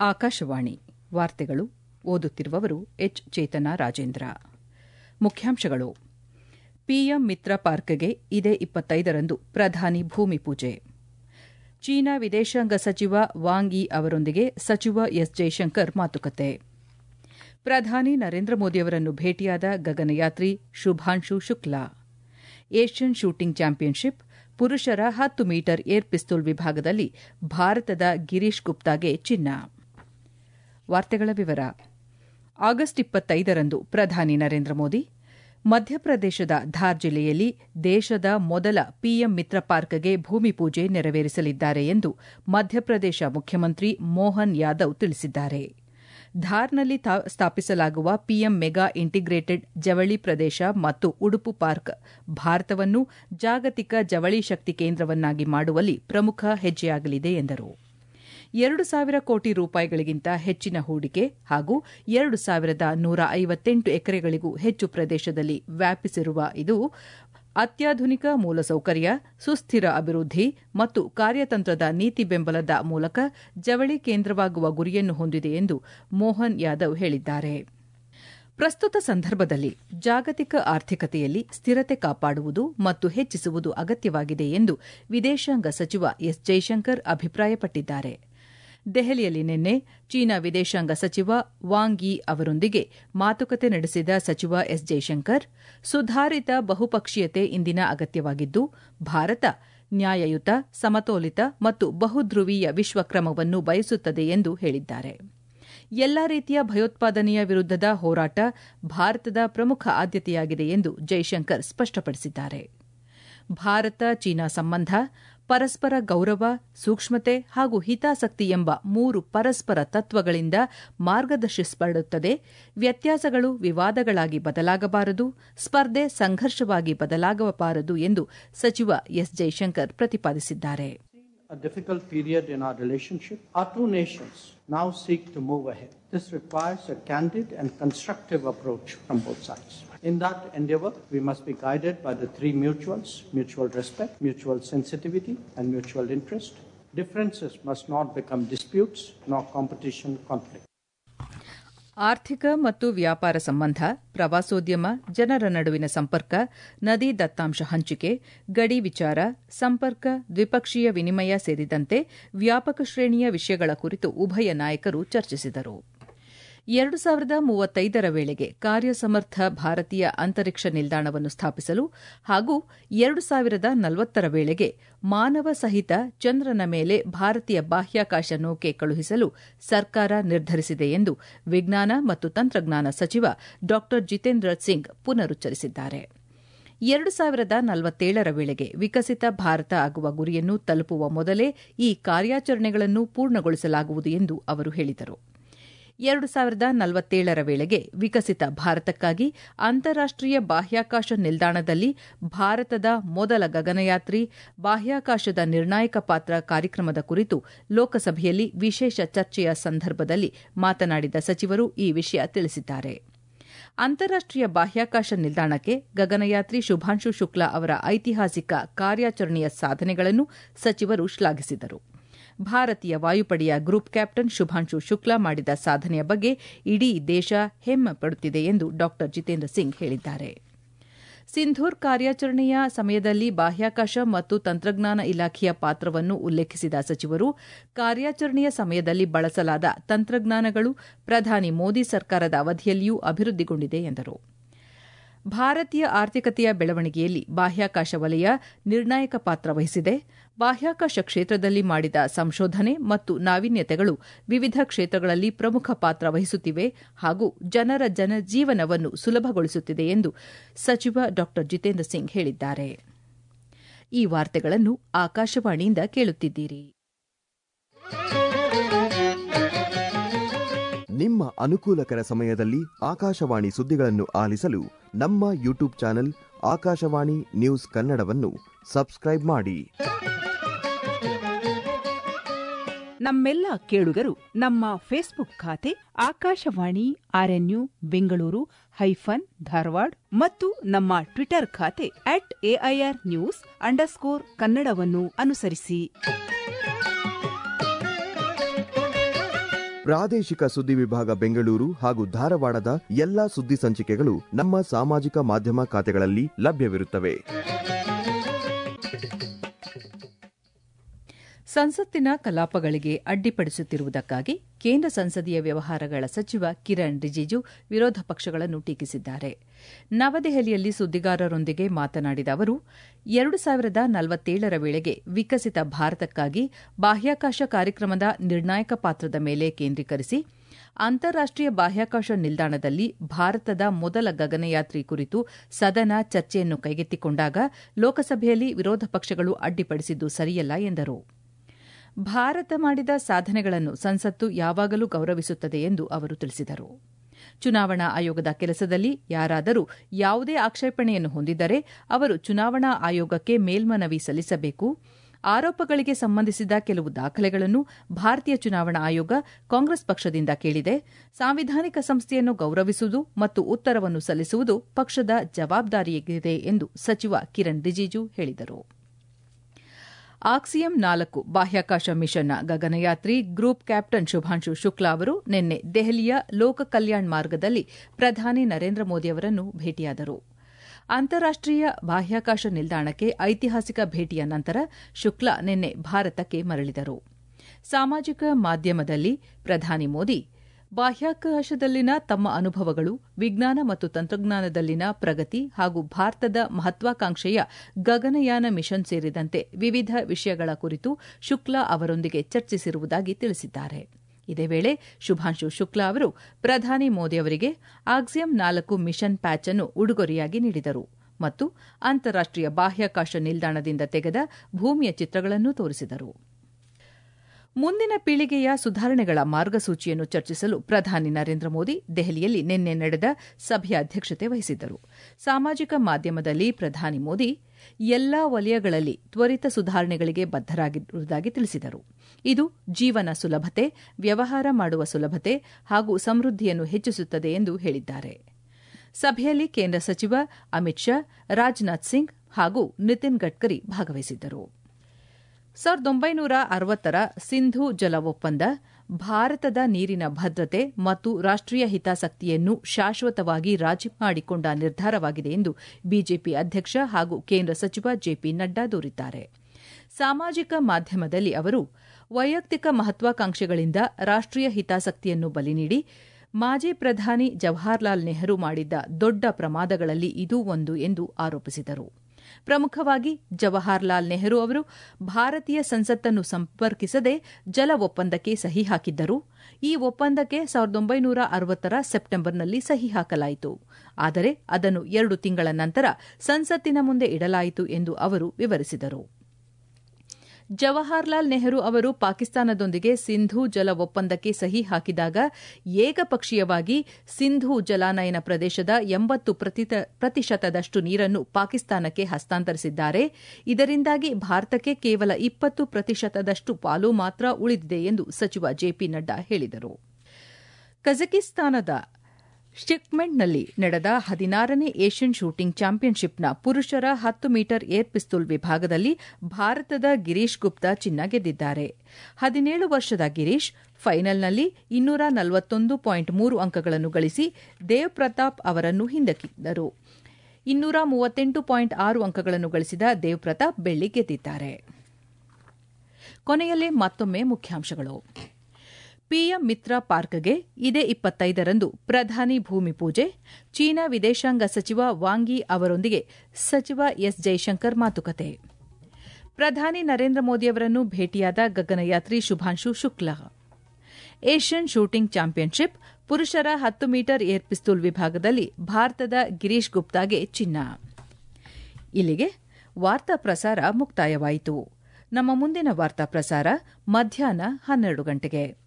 ಆಕಾಶವಾಣಿ ವಾರ್ತೆಗಳು ಓದುತ್ತಿರುವವರು ಎಚ್ ಚೇತನ ರಾಜೇಂದ್ರ ಮುಖ್ಯಾಂಶಗಳು ಪಿಎಂ ಮಿತ್ರ ಪಾರ್ಕ್ಗೆ ಇದೇ ಇಪ್ಪತ್ತೈದರಂದು ಪ್ರಧಾನಿ ಭೂಮಿ ಪೂಜೆ ಚೀನಾ ವಿದೇಶಾಂಗ ಸಚಿವ ವಾಂಗ್ ಯಿ ಅವರೊಂದಿಗೆ ಸಚಿವ ಎಸ್ ಜೈಶಂಕರ್ ಮಾತುಕತೆ ಪ್ರಧಾನಿ ನರೇಂದ್ರ ಮೋದಿಯವರನ್ನು ಭೇಟಿಯಾದ ಗಗನಯಾತ್ರಿ Shubhanshu Shukla Asian shooting championship ಪುರುಷರ ಹತ್ತು ಮೀಟರ್ ಏರ್ ಪಿಸ್ತೂಲ್ ವಿಭಾಗದಲ್ಲಿ ಭಾರತದ ಗಿರೀಶ್ ಗುಪ್ತಾಗೆ ಚಿನ್ನ ವಾರ್ತೆಗಳ ವಿವರ ಆಗಸ್ಟ್ ಇಪ್ಪತ್ತೈದರಂದು ಪ್ರಧಾನಿ ನರೇಂದ್ರ ಮೋದಿ ಮಧ್ಯಪ್ರದೇಶದ ಧಾರ್ ಜಿಲ್ಲೆಯಲ್ಲಿ ದೇಶದ ಮೊದಲ ಪಿಎಂ ಮಿತ್ರ ಪಾರ್ಕ್ಗೆ ಭೂಮಿ ಪೂಜೆ ನೆರವೇರಿಸಲಿದ್ದಾರೆ ಎಂದು ಮಧ್ಯಪ್ರದೇಶ ಮುಖ್ಯಮಂತ್ರಿ ಮೋಹನ್ ಯಾದವ್ ತಿಳಿಸಿದ್ದಾರೆ ಧಾರ್ನಲ್ಲಿ ಸ್ಥಾಪಿಸಲಾಗುವ ಪಿಎಂ ಮೆಗಾ ಇಂಟಿಗ್ರೇಟೆಡ್ ಜವಳಿ ಪ್ರದೇಶ ಮತ್ತು ಉಡುಪು ಪಾರ್ಕ್ ಭಾರತವನ್ನು ಜಾಗತಿಕ ಜವಳಿ ಶಕ್ತಿ ಕೇಂದ್ರವನ್ನಾಗಿ ಮಾಡುವಲ್ಲಿ ಪ್ರಮುಖ ಹೆಜ್ಜೆಯಾಗಲಿದೆ ಎಂದರು ಎರಡು ಸಾವಿರ ಕೋಟಿ ರೂಪಾಯಿಗಳಿಗಿಂತ ಹೆಚ್ಚಿನ ಹೂಡಿಕೆ ಹಾಗೂ ಎರಡು ಸಾವಿರದ ನೂರ ಐವತ್ತೆಂಟು ಎಕರೆಗಳಿಗೂ ಹೆಚ್ಚು ಪ್ರದೇಶದಲ್ಲಿ ವ್ಯಾಪಿಸಿರುವ ಇದು ಅತ್ಯಾಧುನಿಕ ಮೂಲಸೌಕರ್ಯ ಸುಸ್ಥಿರ ಅಭಿವೃದ್ಧಿ ಮತ್ತು ಕಾರ್ಯತಂತ್ರದ ನೀತಿ ಬೆಂಬಲದ ಮೂಲಕ ಜವಳಿ ಕೇಂದ್ರವಾಗುವ ಗುರಿಯನ್ನು ಹೊಂದಿದೆ ಎಂದು ಮೋಹನ್ ಯಾದವ್ ಹೇಳಿದ್ದಾರೆ ಪ್ರಸ್ತುತ ಸಂದರ್ಭದಲ್ಲಿ ಜಾಗತಿಕ ಆರ್ಥಿಕತೆಯಲ್ಲಿ ಸ್ಥಿರತೆ ಕಾಪಾಡುವುದು ಮತ್ತು ಹೆಚ್ಚಿಸುವುದು ಅಗತ್ಯವಾಗಿದೆ ಎಂದು ವಿದೇಶಾಂಗ ಸಚಿವ ಎಸ್ ಜೈಶಂಕರ್ ಅಭಿಪ್ರಾಯಪಟ್ಟಿದ್ದಾರೆ ದೆಹಲಿಯಲ್ಲಿ ನಿನ್ನೆ ಚೀನಾ ವಿದೇಶಾಂಗ ಸಚಿವ ವಾಂಗ್ ಯಿ ಅವರೊಂದಿಗೆ ಮಾತುಕತೆ ನಡೆಸಿದ ಸಚಿವ ಎಸ್ ಜೈಶಂಕರ್ ಸುಧಾರಿತ ಬಹುಪಕ್ಷೀಯತೆ ಇಂದಿನ ಅಗತ್ಯವಾಗಿದ್ದು ಭಾರತ ನ್ಯಾಯಯುತ ಸಮತೋಲಿತ ಮತ್ತು ಬಹುಧ್ರುವೀಯ ವಿಶ್ವಕ್ರಮವನ್ನು ಬಯಸುತ್ತದೆ ಎಂದು ಹೇಳಿದ್ದಾರೆ ಎಲ್ಲಾ ರೀತಿಯ ಭಯೋತ್ಪಾದನೆಯ ವಿರುದ್ದದ ಹೋರಾಟ ಭಾರತದ ಪ್ರಮುಖ ಆದ್ಯತೆಯಾಗಿದೆ ಎಂದು ಜೈಶಂಕರ್ ಸ್ಪಷ್ಟಪಡಿಸಿದ್ದಾರೆ ಭಾರತ ಚೀನಾ ಸಂಬಂಧ ಪರಸ್ಪರ ಗೌರವ ಸೂಕ್ಷ್ಮತೆ ಹಾಗೂ ಹಿತಾಸಕ್ತಿ ಎಂಬ ಮೂರು ಪರಸ್ಪರ ತತ್ವಗಳಿಂದ ಮಾರ್ಗದರ್ಶಿಸಲ್ಪಡುತ್ತದೆ ವ್ಯತ್ಯಾಸಗಳು ವಿವಾದಗಳಾಗಿ ಬದಲಾಗಬಾರದು ಸ್ಪರ್ಧೆ ಸಂಘರ್ಷವಾಗಿ ಬದಲಾಗಬಾರದು ಎಂದು ಸಚಿವ ಎಸ್ ಜೈಶಂಕರ್ ಪ್ರತಿಪಾದಿಸಿದ್ದಾರೆ a difficult period in our relationship, our two nations now seek to move ahead. This requires a candid and constructive approach from both sides. In that endeavor, we must be guided by the three mutuals mutual respect, mutual sensitivity, and mutual interest. Differences must not become disputes nor competition conflict. ಆರ್ಥಿಕ ಮತ್ತು ವ್ಯಾಪಾರ ಸಂಬಂಧ ಪ್ರವಾಸೋದ್ಯಮ ಜನರ ನಡುವಿನ ಸಂಪರ್ಕ ನದಿ ದತ್ತಾಂಶ ಹಂಚಿಕೆ ಗಡಿ ವಿಚಾರ ಸಂಪರ್ಕ ದ್ವಿಪಕ್ಷೀಯ ವಿನಿಮಯ ಸೇರಿದಂತೆ ವ್ಯಾಪಕ ಶ್ರೇಣಿಯ ವಿಷಯಗಳ ಕುರಿತು ಉಭಯ ನಾಯಕರು ಚರ್ಚಿಸಿದರು ಎರಡು ಸಾವಿರದ ಮೂವತ್ತೈದರ ವೇಳೆಗೆ ಕಾರ್ಯಸಮರ್ಥ ಭಾರತೀಯ ಅಂತರಿಕ್ಷ ನಿಲ್ದಾಣವನ್ನು ಸ್ಥಾಪಿಸಲು ಹಾಗೂ ಎರಡು ಸಾವಿರದ ನಲವತ್ತರ ವೇಳೆಗೆ ಮಾನವ ಸಹಿತ ಚಂದ್ರನ ಮೇಲೆ ಭಾರತೀಯ ಬಾಹ್ಯಾಕಾಶ ನೌಕೆ ಕಳುಹಿಸಲು ಸರ್ಕಾರ ನಿರ್ಧರಿಸಿದೆ ಎಂದು ವಿಜ್ಞಾನ ಮತ್ತು ತಂತ್ರಜ್ಞಾನ ಸಚಿವ ಡಾ ಜಿತೇಂದ್ರ ಸಿಂಗ್ ಪುನರುಚ್ಚರಿಸಿದ್ದಾರೆ ಎರಡು ಸಾವಿರದ ನಲವತ್ತೇಳರ ವೇಳೆಗೆ ವಿಕಸಿತ ಭಾರತ ಆಗುವ ಗುರಿಯನ್ನು ತಲುಪುವ ಮೊದಲೇ ಈ ಕಾರ್ಯಾಚರಣೆಗಳನ್ನು ಪೂರ್ಣಗೊಳಿಸಲಾಗುವುದು ಎಂದು ಅವರು ಹೇಳಿದರು ಎರಡು ಸಾವಿರದ ನಲವತ್ತೇಳರ ವೇಳೆಗೆ ವಿಕಸಿತ ಭಾರತಕ್ಕಾಗಿ ಅಂತಾರಾಷ್ಟೀಯ ಬಾಹ್ಯಾಕಾಶ ನಿಲ್ದಾಣದಲ್ಲಿ ಭಾರತದ ಮೊದಲ ಗಗನಯಾತ್ರಿ ಬಾಹ್ಯಾಕಾಶದ ನಿರ್ಣಾಯಕ ಪಾತ್ರ ಕಾರ್ಯಕ್ರಮದ ಕುರಿತು ಲೋಕಸಭೆಯಲ್ಲಿ ವಿಶೇಷ ಚರ್ಚೆಯ ಸಂದರ್ಭದಲ್ಲಿ ಮಾತನಾಡಿದ ಸಚಿವರು ಈ ವಿಷಯ ತಿಳಿಸಿದ್ದಾರೆ ಅಂತಾರಾಷ್ಟೀಯ ಬಾಹ್ಯಾಕಾಶ ನಿಲ್ದಾಣಕ್ಕೆ ಗಗನಯಾತ್ರಿ ಶುಭಾಂಶು ಶುಕ್ಲಾ ಅವರ ಐತಿಹಾಸಿಕ ಕಾರ್ಯಾಚರಣೆಯ ಸಾಧನೆಗಳನ್ನು ಸಚಿವರು ಶ್ಲಾಘಿಸಿದರು ಭಾರತೀಯ ವಾಯುಪಡೆಯ ಗ್ರೂಪ್ ಕ್ಯಾಪ್ಟನ್ ಶುಭಾಂಶು ಶುಕ್ಲಾ ಮಾಡಿದ ಸಾಧನೆಯ ಬಗ್ಗೆ ಇಡೀ ದೇಶ ಹೆಮ್ಮೆ ಪಡುತ್ತಿದೆ ಎಂದು ಡಾ ಜಿತೇಂದ್ರ ಸಿಂಗ್ ಹೇಳಿದ್ದಾರೆ ಸಿಂಧೂರ್ ಕಾರ್ಯಾಚರಣೆಯ ಸಮಯದಲ್ಲಿ ಬಾಹ್ಯಾಕಾಶ ಮತ್ತು ತಂತ್ರಜ್ಞಾನ ಇಲಾಖೆಯ ಪಾತ್ರವನ್ನು ಉಲ್ಲೇಖಿಸಿದ ಸಚಿವರು ಕಾರ್ಯಾಚರಣೆಯ ಸಮಯದಲ್ಲಿ ಬಳಸಲಾದ ತಂತ್ರಜ್ಞಾನಗಳು ಪ್ರಧಾನಿ ಮೋದಿ ಸರ್ಕಾರದ ಅವಧಿಯಲ್ಲಿಯೂ ಅಭಿವೃದ್ಧಿಗೊಂಡಿದೆ ಎಂದರು ಭಾರತೀಯ ಆರ್ಥಿಕತೆಯ ಬೆಳವಣಿಗೆಯಲ್ಲಿ ಬಾಹ್ಯಾಕಾಶ ವಲಯ ನಿರ್ಣಾಯಕ ಪಾತ್ರ ವಹಿಸಿದೆ ಬಾಹ್ಯಾಕಾಶ ಕ್ಷೇತ್ರದಲ್ಲಿ ಮಾಡಿದ ಸಂಶೋಧನೆ ಮತ್ತು ನಾವೀನ್ಯತೆಗಳು ವಿವಿಧ ಕ್ಷೇತ್ರಗಳಲ್ಲಿ ಪ್ರಮುಖ ಪಾತ್ರ ವಹಿಸುತ್ತಿವೆ ಹಾಗೂ ಜನರ ಜನಜೀವನವನ್ನು ಸುಲಭಗೊಳಿಸುತ್ತಿದೆ ಎಂದು ಸಚಿವ ಡಾ ಜಿತೇಂದ್ರ ಸಿಂಗ್ ಹೇಳಿದ್ದಾರೆ ಈ ವಾರ್ತೆಗಳನ್ನು ಆಕಾಶವಾಣಿಯಿಂದ ಕೇಳುತ್ತಿದ್ದೀರಿ ನಿಮ್ಮ ಅನುಕೂಲಕರ ಸಮಯದಲ್ಲಿ ಆಕಾಶವಾಣಿ ಸುದ್ದಿಗಳನ್ನು ಆಲಿಸಲು ನಮ್ಮ ಯೂಟ್ಯೂಬ್ ಚಾನೆಲ್ ಆಕಾಶವಾಣಿ ನ್ಯೂಸ್ ಕನ್ನಡವನ್ನು ಸಬ್ಸ್ಕ್ರೈಬ್ ಮಾಡಿ ನಮ್ಮೆಲ್ಲ ಕೇಳುಗರು ನಮ್ಮ ಫೇಸ್ಬುಕ್ ಖಾತೆ ಆಕಾಶವಾಣಿ ಆರ್ಎನ್ಯು ಬೆಂಗಳೂರು ಹೈಫನ್ ಧಾರವಾಡ ಮತ್ತು ನಮ್ಮ ಟ್ವಿಟರ್ ಖಾತೆ ಅಟ್ ಎಐಆರ್ ನ್ಯೂಸ್ ಅಂಡರ್ಸ್ಕೋರ್ ಕನ್ನಡವನ್ನು ಅನುಸರಿಸಿ ಪ್ರಾದೇಶಿಕ ಸುದ್ದಿ ವಿಭಾಗ ಬೆಂಗಳೂರು ಹಾಗೂ ಧಾರವಾಡದ ಎಲ್ಲಾ ಸುದ್ದಿ ಸಂಚಿಕೆಗಳು ನಮ್ಮ ಸಾಮಾಜಿಕ ಮಾಧ್ಯಮ ಖಾತೆಗಳಲ್ಲಿ ಲಭ್ಯವಿರುತ್ತವೆ ಸಂಸತ್ತಿನ ಕಲಾಪಗಳಿಗೆ ಅಡ್ಡಿಪಡಿಸುತ್ತಿರುವುದಕ್ಕಾಗಿ ಕೇಂದ್ರ ಸಂಸದೀಯ ವ್ಯವಹಾರಗಳ ಸಚಿವ ಕಿರಣ್ ರಿಜಿಜು ವಿರೋಧ ಪಕ್ಷಗಳನ್ನು ಟೀಕಿಸಿದ್ದಾರೆ ನವದೆಹಲಿಯಲ್ಲಿ ಸುದ್ದಿಗಾರರೊಂದಿಗೆ ಮಾತನಾಡಿದ ಅವರು ಎರಡು ಸಾವಿರದ ನಲವತ್ತೇಳರ ವೇಳೆಗೆ ವಿಕಸಿತ ಭಾರತಕ್ಕಾಗಿ ಬಾಹ್ಯಾಕಾಶ ಕಾರ್ಯಕ್ರಮದ ನಿರ್ಣಾಯಕ ಪಾತ್ರದ ಮೇಲೆ ಕೇಂದ್ರೀಕರಿಸಿ ಅಂತಾರಾಷ್ಟೀಯ ಬಾಹ್ಯಾಕಾಶ ನಿಲ್ದಾಣದಲ್ಲಿ ಭಾರತದ ಮೊದಲ ಗಗನಯಾತ್ರಿ ಕುರಿತು ಸದನ ಚರ್ಚೆಯನ್ನು ಕೈಗೆತ್ತಿಕೊಂಡಾಗ ಲೋಕಸಭೆಯಲ್ಲಿ ವಿರೋಧ ಪಕ್ಷಗಳು ಅಡ್ಡಿಪಡಿಸಿದ್ದು ಸರಿಯಲ್ಲ ಎಂದರು ಭಾರತ ಮಾಡಿದ ಸಾಧನೆಗಳನ್ನು ಸಂಸತ್ತು ಯಾವಾಗಲೂ ಗೌರವಿಸುತ್ತದೆ ಎಂದು ಅವರು ತಿಳಿಸಿದರು ಚುನಾವಣಾ ಆಯೋಗದ ಕೆಲಸದಲ್ಲಿ ಯಾರಾದರೂ ಯಾವುದೇ ಆಕ್ಷೇಪಣೆಯನ್ನು ಹೊಂದಿದ್ದರೆ ಅವರು ಚುನಾವಣಾ ಆಯೋಗಕ್ಕೆ ಮೇಲ್ಮನವಿ ಸಲ್ಲಿಸಬೇಕು ಆರೋಪಗಳಿಗೆ ಸಂಬಂಧಿಸಿದ ಕೆಲವು ದಾಖಲೆಗಳನ್ನು ಭಾರತೀಯ ಚುನಾವಣಾ ಆಯೋಗ ಕಾಂಗ್ರೆಸ್ ಪಕ್ಷದಿಂದ ಕೇಳಿದೆ ಸಾಂವಿಧಾನಿಕ ಸಂಸ್ಥೆಯನ್ನು ಗೌರವಿಸುವುದು ಮತ್ತು ಉತ್ತರವನ್ನು ಸಲ್ಲಿಸುವುದು ಪಕ್ಷದ ಜವಾಬ್ದಾರಿಯಾಗಿದೆ ಎಂದು ಸಚಿವ ಕಿರಣ್ ರಿಜಿಜು ಹೇಳಿದರು ಆಕ್ಸಿಯಂ ನಾಲ್ಕು ಬಾಹ್ಯಾಕಾಶ ಮಿಷನ್ನ ಗಗನಯಾತ್ರಿ ಗ್ರೂಪ್ ಕ್ಯಾಪ್ಟನ್ ಶುಭಾಂಶು ಶುಕ್ಲಾ ಅವರು ನಿನ್ನೆ ದೆಹಲಿಯ ಲೋಕ ಕಲ್ಯಾಣ್ ಮಾರ್ಗದಲ್ಲಿ ಪ್ರಧಾನಿ ನರೇಂದ್ರ ಮೋದಿಯವರನ್ನು ಭೇಟಿಯಾದರು ಅಂತಾರಾಷ್ಟೀಯ ಬಾಹ್ಯಾಕಾಶ ನಿಲ್ದಾಣಕ್ಕೆ ಐತಿಹಾಸಿಕ ಭೇಟಿಯ ನಂತರ ಶುಕ್ಲಾ ನಿನ್ನೆ ಭಾರತಕ್ಕೆ ಮರಳಿದರು ಸಾಮಾಜಿಕ ಮಾಧ್ಯಮದಲ್ಲಿ ಪ್ರಧಾನಿ ಮೋದಿ ಬಾಹ್ಯಾಕಾಶದಲ್ಲಿನ ತಮ್ಮ ಅನುಭವಗಳು ವಿಜ್ಞಾನ ಮತ್ತು ತಂತ್ರಜ್ಞಾನದಲ್ಲಿನ ಪ್ರಗತಿ ಹಾಗೂ ಭಾರತದ ಮಹತ್ವಾಕಾಂಕ್ಷೆಯ ಗಗನಯಾನ ಮಿಷನ್ ಸೇರಿದಂತೆ ವಿವಿಧ ವಿಷಯಗಳ ಕುರಿತು ಶುಕ್ಲಾ ಅವರೊಂದಿಗೆ ಚರ್ಚಿಸಿರುವುದಾಗಿ ತಿಳಿಸಿದ್ದಾರೆ ಇದೇ ವೇಳೆ ಶುಭಾಂಶು ಶುಕ್ಲಾ ಅವರು ಪ್ರಧಾನಿ ಮೋದಿ ಅವರಿಗೆ ಆಕ್ಸಿಯಂ ನಾಲ್ಕು ಮಿಷನ್ ಪ್ಯಾಚ್ ಅನ್ನು ಉಡುಗೊರೆಯಾಗಿ ನೀಡಿದರು ಮತ್ತು ಅಂತಾರಾಷ್ಟೀಯ ಬಾಹ್ಯಾಕಾಶ ನಿಲ್ದಾಣದಿಂದ ತೆಗೆದ ಭೂಮಿಯ ಚಿತ್ರಗಳನ್ನು ತೋರಿಸಿದರು ಮುಂದಿನ ಪೀಳಿಗೆಯ ಸುಧಾರಣೆಗಳ ಮಾರ್ಗಸೂಚಿಯನ್ನು ಚರ್ಚಿಸಲು ಪ್ರಧಾನಿ ನರೇಂದ್ರ ಮೋದಿ ದೆಹಲಿಯಲ್ಲಿ ನಿನ್ನೆ ನಡೆದ ಸಭೆಯ ಅಧ್ಯಕ್ಷತೆ ವಹಿಸಿದ್ದರು ಸಾಮಾಜಿಕ ಮಾಧ್ಯಮದಲ್ಲಿ ಪ್ರಧಾನಿ ಮೋದಿ ಎಲ್ಲಾ ವಲಯಗಳಲ್ಲಿ ತ್ವರಿತ ಸುಧಾರಣೆಗಳಿಗೆ ಬದ್ದರಾಗಿರುವುದಾಗಿ ತಿಳಿಸಿದರು ಇದು ಜೀವನ ಸುಲಭತೆ ವ್ಯವಹಾರ ಮಾಡುವ ಸುಲಭತೆ ಹಾಗೂ ಸಮೃದ್ಧಿಯನ್ನು ಹೆಚ್ಚಿಸುತ್ತದೆ ಎಂದು ಹೇಳಿದ್ದಾರೆ ಸಭೆಯಲ್ಲಿ ಕೇಂದ್ರ ಸಚಿವ ಅಮಿತ್ ಶಾ ರಾಜನಾಥ್ ಸಿಂಗ್ ಹಾಗೂ ನಿತಿನ್ ಗಡ್ಕರಿ ಭಾಗವಹಿಸಿದ್ದರು ಸಾವಿರದ ಒಂಬೈನೂರ ಅರವತ್ತರ ಸಿಂಧು ಜಲ ಒಪ್ಪಂದ ಭಾರತದ ನೀರಿನ ಭದ್ರತೆ ಮತ್ತು ರಾಷ್ಟೀಯ ಹಿತಾಸಕ್ತಿಯನ್ನು ಶಾಶ್ವತವಾಗಿ ರಾಜಿ ಮಾಡಿಕೊಂಡ ನಿರ್ಧಾರವಾಗಿದೆ ಎಂದು ಬಿಜೆಪಿ ಅಧ್ಯಕ್ಷ ಹಾಗೂ ಕೇಂದ್ರ ಸಚಿವ ಜೆಪಿ ನಡ್ಡಾ ದೂರಿದ್ದಾರೆ ಸಾಮಾಜಿಕ ಮಾಧ್ಯಮದಲ್ಲಿ ಅವರು ವೈಯಕ್ತಿಕ ಮಹತ್ವಾಕಾಂಕ್ಷೆಗಳಿಂದ ರಾಷ್ಟೀಯ ಹಿತಾಸಕ್ತಿಯನ್ನು ಬಲಿ ನೀಡಿ ಮಾಜಿ ಪ್ರಧಾನಿ ಜವಾಹರ್ಲಾಲ್ ನೆಹರು ಮಾಡಿದ್ದ ದೊಡ್ಡ ಪ್ರಮಾದಗಳಲ್ಲಿ ಇದೂ ಒಂದು ಎಂದು ಆರೋಪಿಸಿದರು ಪ್ರಮುಖವಾಗಿ ಜವಾಹರ್ಲಾಲ್ ನೆಹರು ಅವರು ಭಾರತೀಯ ಸಂಸತ್ತನ್ನು ಸಂಪರ್ಕಿಸದೆ ಜಲ ಒಪ್ಪಂದಕ್ಕೆ ಸಹಿ ಹಾಕಿದ್ದರು ಈ ಒಪ್ಪಂದಕ್ಕೆ ಸಾವಿರದ ಒಂಬೈನೂರ ಅರವತ್ತರ ಸೆಪ್ಟೆಂಬರ್ನಲ್ಲಿ ಸಹಿ ಹಾಕಲಾಯಿತು ಆದರೆ ಅದನ್ನು ಎರಡು ತಿಂಗಳ ನಂತರ ಸಂಸತ್ತಿನ ಮುಂದೆ ಇಡಲಾಯಿತು ಎಂದು ಅವರು ವಿವರಿಸಿದರು ಜವಾಹರ್ಲಾಲ್ ನೆಹರು ಅವರು ಪಾಕಿಸ್ತಾನದೊಂದಿಗೆ ಸಿಂಧೂ ಜಲ ಒಪ್ಪಂದಕ್ಕೆ ಸಹಿ ಹಾಕಿದಾಗ ಏಕಪಕ್ಷೀಯವಾಗಿ ಸಿಂಧೂ ಜಲಾನಯನ ಪ್ರದೇಶದ ಎಂಬತ್ತು ಪ್ರತಿಶತದಷ್ಟು ನೀರನ್ನು ಪಾಕಿಸ್ತಾನಕ್ಕೆ ಹಸ್ತಾಂತರಿಸಿದ್ದಾರೆ ಇದರಿಂದಾಗಿ ಭಾರತಕ್ಕೆ ಕೇವಲ ಇಪ್ಪತ್ತು ಪ್ರತಿಶತದಷ್ಟು ಪಾಲು ಮಾತ್ರ ಉಳಿದಿದೆ ಎಂದು ಸಚಿವ ಜೆಪಿ ನಡ್ಡಾ ಹೇಳಿದರು ಕಜಕಿಸ್ತಾನದ ಶಿಕ್ಮೆಂಟ್ನಲ್ಲಿ ನಡೆದ ಹದಿನಾರನೇ ಏಷ್ಯನ್ ಶೂಟಿಂಗ್ ಚಾಂಪಿಯನ್ಶಿಪ್ನ ಪುರುಷರ ಹತ್ತು ಮೀಟರ್ ಏರ್ ಪಿಸ್ತೂಲ್ ವಿಭಾಗದಲ್ಲಿ ಭಾರತದ ಗಿರೀಶ್ ಗುಪ್ತಾ ಚಿನ್ನ ಗೆದ್ದಿದ್ದಾರೆ ಹದಿನೇಳು ವರ್ಷದ ಗಿರೀಶ್ ಫೈನಲ್ನಲ್ಲಿ ಇನ್ನೂರ ನಲವತ್ತೊಂದು ಪಾಯಿಂಟ್ ಮೂರು ಅಂಕಗಳನ್ನು ಗಳಿಸಿ ದೇವ್ ಪ್ರತಾಪ್ ಅವರನ್ನು ಹಿಂದಕ್ಕಿದ್ದರು ಇನ್ನೂರ ಮೂವತ್ತೆಂಟು ಪಾಯಿಂಟ್ ಆರು ಅಂಕಗಳನ್ನು ಗಳಿಸಿದ ದೇವ್ ಪ್ರತಾಪ್ ಬೆಳ್ಳಿ ಗೆದ್ದಿದ್ದಾರೆ ಕೊನೆಯಲ್ಲಿ ಮತ್ತೊಮ್ಮೆ ಮುಖ್ಯಾಂಶಗಳು ಪಿಎಂ ಮಿತ್ರ ಪಾರ್ಕ್ಗೆ ಇದೇ ಇಪ್ಪತ್ತೈದರಂದು ಪ್ರಧಾನಿ ಭೂಮಿ ಪೂಜೆ ಚೀನಾ ವಿದೇಶಾಂಗ ಸಚಿವ ವಾಂಗಿ ಅವರೊಂದಿಗೆ ಸಚಿವ ಎಸ್ ಜೈಶಂಕರ್ ಮಾತುಕತೆ ಪ್ರಧಾನಿ ನರೇಂದ್ರ ಮೋದಿಯವರನ್ನು ಭೇಟಿಯಾದ ಗಗನಯಾತ್ರಿ Shubhanshu Shukla Asian shooting championship ಪುರುಷರ ಹತ್ತು ಮೀಟರ್ ಏರ್ ಪಿಸ್ತೂಲ್ ವಿಭಾಗದಲ್ಲಿ ಭಾರತದ ಗಿರೀಶ್ ಗುಪ್ತಾಗೆ ಚಿನ್ನ ಇಲ್ಲಿಗೆ ವಾರ್ತಾ ಪ್ರಸಾರ ಮುಕ್ತಾಯವಾಯಿತು ನಮ್ಮ ಮುಂದಿನ ವಾರ್ತಾ ಪ್ರಸಾರ ಮಧ್ಯಾಹ್ನ ಹನ್ನೆರಡು ಗಂಟೆಗೆ